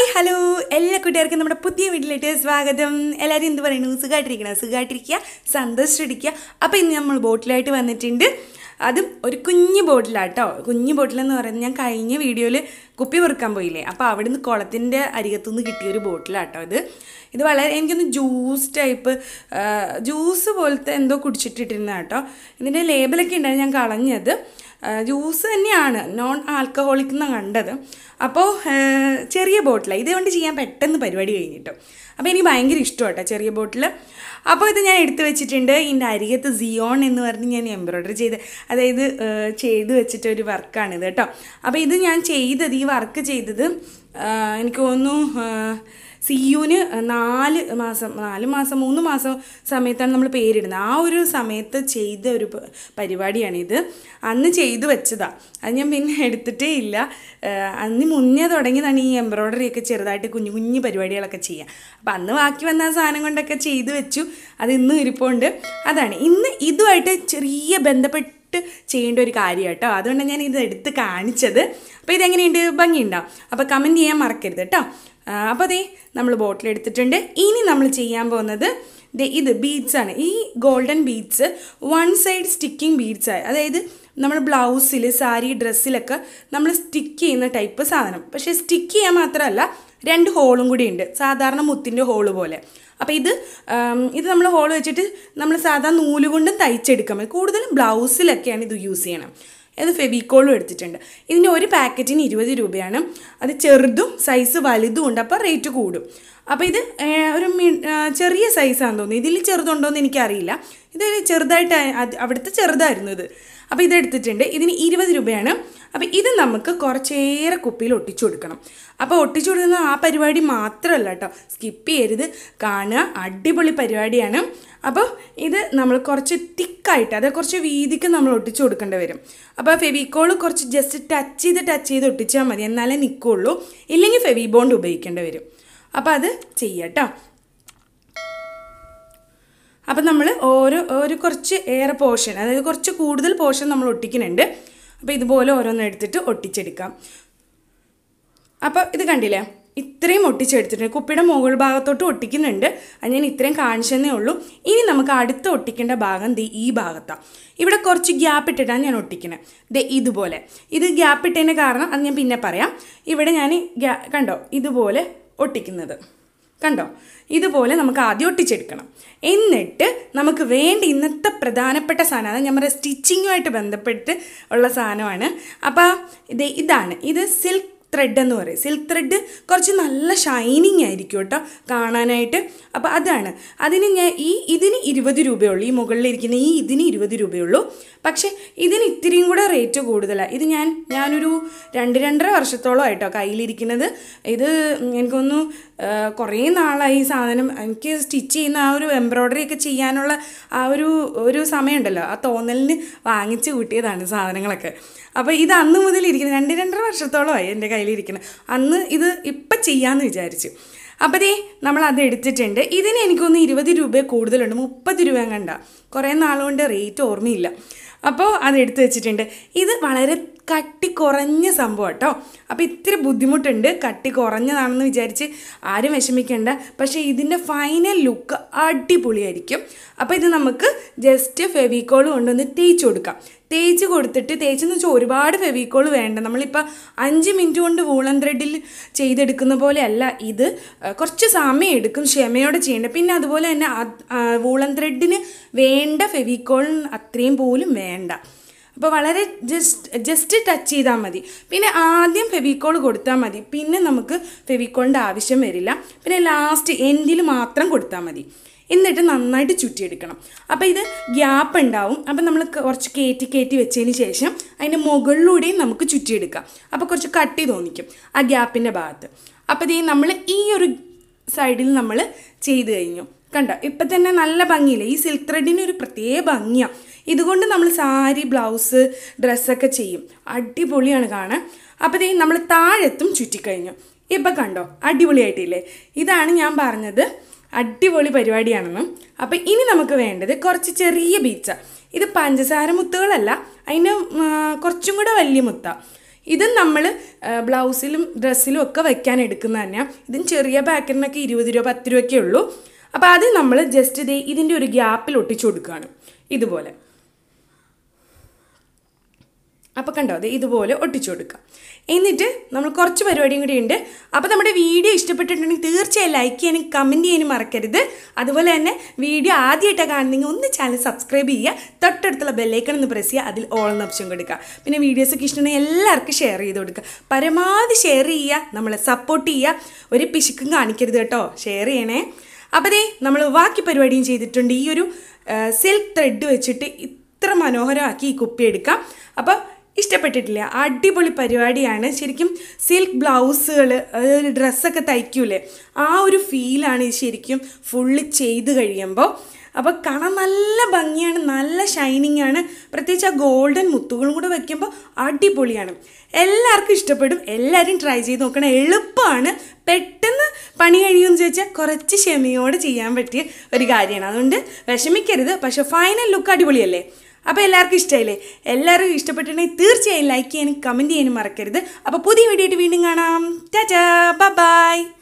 hello എല്ലാ കൂട്ടുകാർക്കും നമ്മുടെ പുതിയ വീട്ടിലേക്ക് സ്വാഗതം എല്ലാവരും എന്ത് പറയുന്നു സുഖമായിട്ടിരിക്കണം സുഖമായിട്ടിരിക്കുക സന്തോഷിച്ചിരിക്കുക അപ്പോൾ ഇന്ന് നമ്മൾ ബോട്ടിലായിട്ട് വന്നിട്ടുണ്ട് അതും ഒരു കുഞ്ഞു ബോട്ടിലാട്ടോ കുഞ്ഞു ബോട്ടിലെന്ന് പറയുന്നത് ഞാൻ കഴിഞ്ഞ വീഡിയോയിൽ കുപ്പി പെറുക്കാൻ പോയില്ലേ അപ്പോൾ അവിടുന്ന് കുളത്തിൻ്റെ അരികത്തുനിന്ന് കിട്ടിയ ഒരു ബോട്ടിലാട്ടോ ഇത് ഇത് വളരെ എനിക്കൊന്ന് ജ്യൂസ് ടൈപ്പ് ജ്യൂസ് പോലത്തെ എന്തോ കുടിച്ചിട്ടിട്ടിരുന്ന കേട്ടോ ഇതിൻ്റെ ലേബലൊക്കെ ഉണ്ടായിരുന്നു ഞാൻ കളഞ്ഞത് ജ്യൂസ് തന്നെയാണ് നോൺ ആൽക്കഹോളിക് എന്നാണ് കണ്ടത് അപ്പോൾ ചെറിയ ബോട്ടിലാണ് ഇതുകൊണ്ട് ചെയ്യാൻ പെട്ടെന്ന് പരിപാടി കഴിഞ്ഞിട്ടോ അപ്പോൾ എനിക്ക് ഭയങ്കര ഇഷ്ടമാട്ടോ ചെറിയ ബോട്ടിൽ അപ്പോൾ ഇത് ഞാൻ എടുത്തു വെച്ചിട്ടുണ്ട് ഇതിൻ്റെ അരികത്ത് സിയോൺ എന്ന് പറഞ്ഞ് ഞാൻ എംബ്രോയ്ഡറി ചെയ്ത് അതായത് ഏഹ്, ചെയ്ത് വെച്ചിട്ട് ഒരു വർക്കാണിത് കേട്ടോ അപ്പോൾ ഇത് ഞാൻ ചെയ്തത് ഈ വർക്ക് ചെയ്തത് ആഹ്, എനിക്ക് തോന്നുന്നു ആഹ്, സിയുന് നാല് മാസം നാല് മാസം മൂന്ന് മാസം സമയത്താണ് നമ്മൾ പേരിടുന്നത് ആ ഒരു സമയത്ത് ചെയ്ത ഒരു പ- പരിപാടിയാണിത് അന്ന് ചെയ്തു വെച്ചതാണ് അത് ഞാൻ പിന്നെ എടുത്തിട്ടേ ഇല്ല ഏഹ് അന്ന് മുന്നേ തുടങ്ങിയതാണ് ഈ എംബ്രോയ്ഡറി ഒക്കെ ചെറുതായിട്ട് കുഞ്ഞു കുഞ്ഞു പരിപാടികളൊക്കെ ചെയ്യുക അപ്പോൾ അന്ന് ബാക്കി വന്ന ആ സാധനം കൊണ്ടൊക്കെ ചെയ്തു വെച്ചു അത് ഇന്നും ഇരിപ്പുണ്ട് അതാണ് ഇന്ന് ഇതുമായിട്ട് ചെറിയ ബന്ധപ്പെട്ട് ചെയ്യേണ്ട ഒരു കാര്യം കേട്ടോ അതുകൊണ്ടാണ് ഞാൻ ഇത് എടുത്ത് കാണിച്ചത് അപ്പോൾ ഇതെങ്ങനെയുണ്ട് ഭംഗിയുണ്ടാവും അപ്പോൾ കമൻറ്റ് ചെയ്യാൻ മറക്കരുത് കേട്ടോ ആ, അപ്പോൾ അതേ നമ്മൾ ബോട്ടിൽ എടുത്തിട്ടുണ്ട് ഇനി നമ്മൾ ചെയ്യാൻ പോകുന്നത് ദേ ഇത് ബീഡ്സ് ആണ് ഈ golden beads one side sticking beads ആയി അതായത് നമ്മൾ ബ്ലൗസിൽ സാരി ഡ്രസ്സിലൊക്കെ നമ്മൾ സ്റ്റിക്ക് ചെയ്യുന്ന ടൈപ്പ് സാധനം പക്ഷേ സ്റ്റിക്ക് ചെയ്യാൻ മാത്രമല്ല രണ്ട് ഹോളും കൂടി ഉണ്ട് സാധാരണ മുത്തിൻ്റെ ഹോള് പോലെ അപ്പോൾ ഇത് ആം, ഇത് നമ്മൾ ഹോൾ വെച്ചിട്ട് നമ്മൾ സാധാ നൂല് കൊണ്ടും തയ്ച്ചെടുക്കാൻ മതി കൂടുതലും ബ്ലൗസിലൊക്കെയാണ് ഇത് യൂസ് ചെയ്യണം ഇത് ഫെവിക്കോളും എടുത്തിട്ടുണ്ട് ഇതിൻ്റെ ഒരു പാക്കറ്റിന് ഇരുപത് രൂപയാണ് അത് ചെറുതും സൈസ് വലുതും ഉണ്ട് അപ്പോൾ റേറ്റ് കൂടും അപ്പോൾ ഇത് ഏർ, ഒരു മി- ആ, ചെറിയ സൈസാണെന്ന് തോന്നുന്നു ഇതിൽ ചെറുതുണ്ടോ എന്ന് എനിക്കറിയില്ല ഇത് ചെറുതായിട്ട് അത് അവിടുത്തെ ചെറുതായിരുന്നു ഇത് അപ്പോൾ ഇത് എടുത്തിട്ടുണ്ട് ഇതിന് ഇരുപത് രൂപയാണ് അപ്പോൾ ഇത് നമുക്ക് കുറച്ചേറെ കുപ്പിയിൽ ഒട്ടിച്ചു കൊടുക്കണം അപ്പോൾ ഒട്ടിച്ചു കൊടുക്കുന്ന ആ പരിപാടി മാത്രമല്ല കേട്ടോ സ്കിപ്പ് ചെയ്യരുത് കാണുക അടിപൊളി പരിപാടിയാണ് അപ്പോൾ ഇത് നമ്മൾ കുറച്ച് തിക്കായിട്ട് അതായത് കുറച്ച് വീതിക്ക് നമ്മൾ ഒട്ടിച്ചു കൊടുക്കേണ്ടി വരും അപ്പോൾ ഫെവിക്കോൾ കുറച്ച് ജസ്റ്റ് ടച്ച് ചെയ്ത് ടച്ച് ചെയ്ത് ഒട്ടിച്ചാൽ മതി എന്നാലേ നിൽക്കുള്ളൂ ഇല്ലെങ്കിൽ ഫെവി ബോണ്ട് ഉപയോഗിക്കേണ്ടി വരും അപ്പോൾ അത് ചെയ്യാം കേട്ടോ അപ്പം നമ്മൾ ഓരോ ഒരു കുറച്ച് ഏറെ പോർഷൻ അതായത് കുറച്ച് കൂടുതൽ പോർഷൻ നമ്മൾ ഒട്ടിക്കുന്നുണ്ട് അപ്പോൾ ഇതുപോലെ ഓരോന്ന് എടുത്തിട്ട് ഒട്ടിച്ചെടുക്കാം അപ്പോൾ ഇത് കണ്ടില്ലേ ഇത്രയും ഒട്ടിച്ചെടുത്തിട്ടുണ്ട് കുപ്പിയുടെ മുകൾ ഭാഗത്തോട്ട് ഒട്ടിക്കുന്നുണ്ട് അത് ഞാൻ ഇത്രയും കാണിച്ചതേ ഉള്ളൂ ഇനി നമുക്ക് അടുത്ത് ഒട്ടിക്കേണ്ട ഭാഗം ദേ ഈ ഭാഗത്താണ് ഇവിടെ കുറച്ച് ഗ്യാപ്പ് ഇട്ടിട്ടാണ് ഞാൻ ഒട്ടിക്കുന്നത് ദേ ഇതുപോലെ ഇത് ഗ്യാപ്പ് ഇട്ടതിൻ്റെ കാരണം അത് ഞാൻ പിന്നെ പറയാം ഇവിടെ ഞാൻ ഗ്യാ കണ്ടോ ഇതുപോലെ ഒട്ടിക്കുന്നത് കണ്ടോ ഇതുപോലെ നമുക്ക് ആദ്യം ഒട്ടിച്ചെടുക്കണം എന്നിട്ട് നമുക്ക് വേണ്ട ഇന്നത്തെ പ്രധാനപ്പെട്ട സാധനം അതായത് നമ്മുടെ സ്റ്റിച്ചിങ്ങുമായിട്ട് ബന്ധപ്പെട്ട് ഉള്ള സാധനമാണ് അപ്പോൾ ഇത് ഇതാണ് ഇത് സിൽക്ക് ത്രെഡ് എന്ന് പറയും സിൽക്ക് ത്രെഡ് കുറച്ച് നല്ല ഷൈനിങ് ആയിരിക്കും കേട്ടോ കാണാനായിട്ട് അപ്പോൾ അതാണ് അതിന് ഞാൻ ഈ ഇതിന് ഇരുപത് രൂപയുള്ളൂ ഈ മുകളിലിരിക്കുന്ന ഈ ഇതിന് ഇരുപത് രൂപയുള്ളൂ പക്ഷേ ഇതിന് ഇത്തിരിയും കൂടെ റേറ്റ് കൂടുതലാണ് ഇത് ഞാൻ ഞാനൊരു രണ്ട് രണ്ടര വർഷത്തോളം ആയിട്ടോ കയ്യിലിരിക്കുന്നത് ഇത് എനിക്കൊന്നു കുറേ നാളായി ഈ സാധനം എനിക്ക് സ്റ്റിച്ച് ചെയ്യുന്ന ആ ഒരു എംബ്രോയ്ഡറി ഒക്കെ ചെയ്യാനുള്ള ആ ഒരു ഒരു സമയമുണ്ടല്ലോ ആ തോന്നലിന് വാങ്ങിച്ച് കൂട്ടിയതാണ് സാധനങ്ങളൊക്കെ അപ്പോൾ ഇത് അന്ന് മുതൽ ഇരിക്കുന്നത് രണ്ട് രണ്ടര വർഷത്തോളമായി എൻ്റെ കയ്യിലിരിക്കുന്നത് അന്ന് ഇത് ഇപ്പം ചെയ്യാമെന്ന് വിചാരിച്ചു അപ്പോൾ ദേ നമ്മൾ അത് എടുത്തിട്ടുണ്ട് ഇതിന് എനിക്കൊന്ന് ഇരുപത് രൂപ കൂടുതലുണ്ട് മുപ്പത് രൂപ കണ്ട കുറേ നാളുകൊണ്ട് റേറ്റ് ഓർമ്മയില്ല അപ്പോൾ അത് എടുത്ത് വെച്ചിട്ടുണ്ട് ഇത് വളരെ കട്ടി കുറഞ്ഞ സംഭവം കേട്ടോ അപ്പോൾ ഇത്തിരി ബുദ്ധിമുട്ടുണ്ട് കട്ടി കുറഞ്ഞതാണെന്ന് വിചാരിച്ച് ആരും വിഷമിക്കേണ്ട പക്ഷേ ഇതിൻ്റെ ഫൈനൽ ലുക്ക് അടിപൊളിയായിരിക്കും അപ്പോൾ ഇത് നമുക്ക് ജസ്റ്റ് ഫെവിക്കോൾ കൊണ്ടൊന്ന് തേച്ച് കൊടുക്കാം തേച്ച് കൊടുത്തിട്ട് തേച്ചെന്ന് വെച്ചാൽ ഒരുപാട് ഫെവിക്കോൾ വേണ്ട നമ്മളിപ്പോൾ അഞ്ച് മിനിറ്റ് കൊണ്ട് വൂളൻ ത്രെഡിൽ ചെയ്തെടുക്കുന്ന പോലെയല്ല ഇത് ആ, കുറച്ച് സമയം എടുക്കും ക്ഷമയോടെ ചെയ്യേണ്ടത് പിന്നെ അതുപോലെ തന്നെ അത്- ആ, വൂളൻ ത്രെഡിന് വേണ്ട ഫെവിക്കോൾ അത്രയും പോലും വേണ്ട അപ്പോൾ വളരെ ജസ്റ്റ് ജസ്റ്റ് ടച്ച് ചെയ്താൽ മതി പിന്നെ ആദ്യം ഫെവിക്കോൾ കൊടുത്താൽ മതി പിന്നെ നമുക്ക് ഫെവിക്കോളിൻ്റെ ആവശ്യം വരില്ല പിന്നെ ലാസ്റ്റ് എൻഡിൽ മാത്രം കൊടുത്താൽ മതി എന്നിട്ട് നന്നായിട്ട് ചുറ്റിയെടുക്കണം അപ്പോൾ ഇത് ഗ്യാപ്പ് ഉണ്ടാവും അപ്പോൾ നമ്മൾ കുറച്ച് കയറ്റി കയറ്റി വെച്ചതിന് ശേഷം അതിൻ്റെ മുകളിലൂടെയും നമുക്ക് ചുറ്റിയെടുക്കാം അപ്പോൾ കുറച്ച് കട്ടി തോന്നിക്കും ആ ഗ്യാപ്പിൻ്റെ ഭാഗത്ത് അപ്പോൾ ഇത് നമ്മൾ ഈ ഒരു സൈഡിൽ നമ്മൾ ചെയ്ത് കഴിഞ്ഞു കണ്ടോ ഇപ്പം തന്നെ നല്ല ഭംഗിയില്ല ഈ സിൽക്ക് ത്രെഡിന് ഒരു പ്രത്യേക ഭംഗിയാണ് ഇതുകൊണ്ട് നമ്മൾ സാരി ബ്ലൗസ് ഡ്രസ്സൊക്കെ ചെയ്യും അടിപൊളിയാണ് കാണാൻ അപ്പോൾ ദേ നമ്മൾ താഴത്തും ചുറ്റിക്കഴിഞ്ഞു ഇപ്പം കണ്ടോ അടിപൊളിയായിട്ടില്ലേ ഇതാണ് ഞാൻ പറഞ്ഞത് അടിപൊളി പരിപാടിയാണെന്നും അപ്പോൾ ഇനി നമുക്ക് വേണ്ടത് കുറച്ച് ചെറിയ ബീച്ച ഇത് പഞ്ചസാര മുത്തുകളല്ല അതിന് കുറച്ചും കൂടെ വലിയ മുത്ത ഇതും നമ്മൾ ബ്ലൗസിലും ഡ്രസ്സിലും ഒക്കെ വെക്കാൻ എടുക്കുന്ന തന്നെയാണ് ഇതും ചെറിയ പാക്കറ്റിനൊക്കെ ഇരുപത് രൂപ പത്ത് രൂപയൊക്കെ ഉള്ളൂ അപ്പോൾ അത് നമ്മൾ ജസ്റ്റ് ഇത് ഇതിൻ്റെ ഒരു ഗ്യാപ്പിൽ ഒട്ടിച്ചു കൊടുക്കുകയാണ് ഇതുപോലെ അപ്പോൾ കണ്ടോ അത് ഇതുപോലെ ഒട്ടിച്ചു കൊടുക്കാം എന്നിട്ട് നമ്മൾ കുറച്ച് പരിപാടിയും കൂടി ഉണ്ട് അപ്പോൾ നമ്മുടെ വീഡിയോ ഇഷ്ടപ്പെട്ടിട്ടുണ്ടെങ്കിൽ തീർച്ചയായും ലൈക്ക് ചെയ്യാനും കമൻറ്റ് ചെയ്യാനും മറക്കരുത് അതുപോലെ തന്നെ വീഡിയോ ആദ്യമായിട്ടാണ് കാണുന്നെങ്കിൽ ഒന്ന് ചാനൽ സബ്സ്ക്രൈബ് ചെയ്യുക തൊട്ടടുത്തുള്ള ബെല്ലൈക്കൺ ഒന്ന് പ്രസ് ചെയ്യുക അതിൽ ഓൾ എന്ന ഓപ്ഷൻ കൊടുക്കുക പിന്നെ വീഡിയോസൊക്കെ ഇഷ്ടമുണ്ടെങ്കിൽ എല്ലാവർക്കും ഷെയർ ചെയ്ത് കൊടുക്കുക പരമാവധി ഷെയർ ചെയ്യുക നമ്മളെ സപ്പോർട്ട് ചെയ്യുക ഒരു പിശുക്കും കാണിക്കരുത് കേട്ടോ ഷെയർ ചെയ്യണേ അപ്പോൾ ദേ നമ്മൾ ബാക്കി പരിപാടിയും ചെയ്തിട്ടുണ്ട് ഈ ഒരു സിൽക്ക് ത്രെഡ് വെച്ചിട്ട് ഇത്ര മനോഹരമാക്കി ഈ കുപ്പി എടുക്കാം അപ്പോൾ ഇഷ്ടപ്പെട്ടിട്ടില്ല അടിപൊളി പരിപാടിയാണ് ശരിക്കും സിൽക്ക് ബ്ലൗസുകൾ അതായത് ഡ്രസ്സൊക്കെ തയ്ക്കൂലേ ആ ഒരു ഫീലാണ് ഇത് ശരിക്കും ഫുള്ള് ചെയ്ത് കഴിയുമ്പോൾ അപ്പോൾ കാണാൻ നല്ല ഭംഗിയാണ് നല്ല ഷൈനിങ് ആണ് പ്രത്യേകിച്ച് ആ ഗോൾഡൻ മുത്തുകളും കൂടെ വെക്കുമ്പോൾ അടിപൊളിയാണ് എല്ലാവർക്കും ഇഷ്ടപ്പെടും എല്ലാവരും ട്രൈ ചെയ്ത് നോക്കണം എളുപ്പമാണ് പെട്ടെന്ന് പണി കഴിയുമെന്ന് ചോദിച്ചാൽ കുറച്ച് ക്ഷമയോടെ ചെയ്യാൻ പറ്റിയ ഒരു കാര്യമാണ് അതുകൊണ്ട് വിഷമിക്കരുത് പക്ഷേ ഫൈനൽ ലുക്ക് അടിപൊളിയല്ലേ അപ്പോൾ എല്ലാവർക്കും ഇഷ്ടമായില്ലേ എല്ലാവരും ഇഷ്ടപ്പെട്ടിട്ടുണ്ടെങ്കിൽ തീർച്ചയായും ലൈക്ക് ചെയ്യാനും കമൻറ്റ് ചെയ്യാനും മറക്കരുത് അപ്പോൾ പുതിയ വീഡിയോ ആയിട്ട് വീണ്ടും കാണാം ടാറ്റാ ബൈ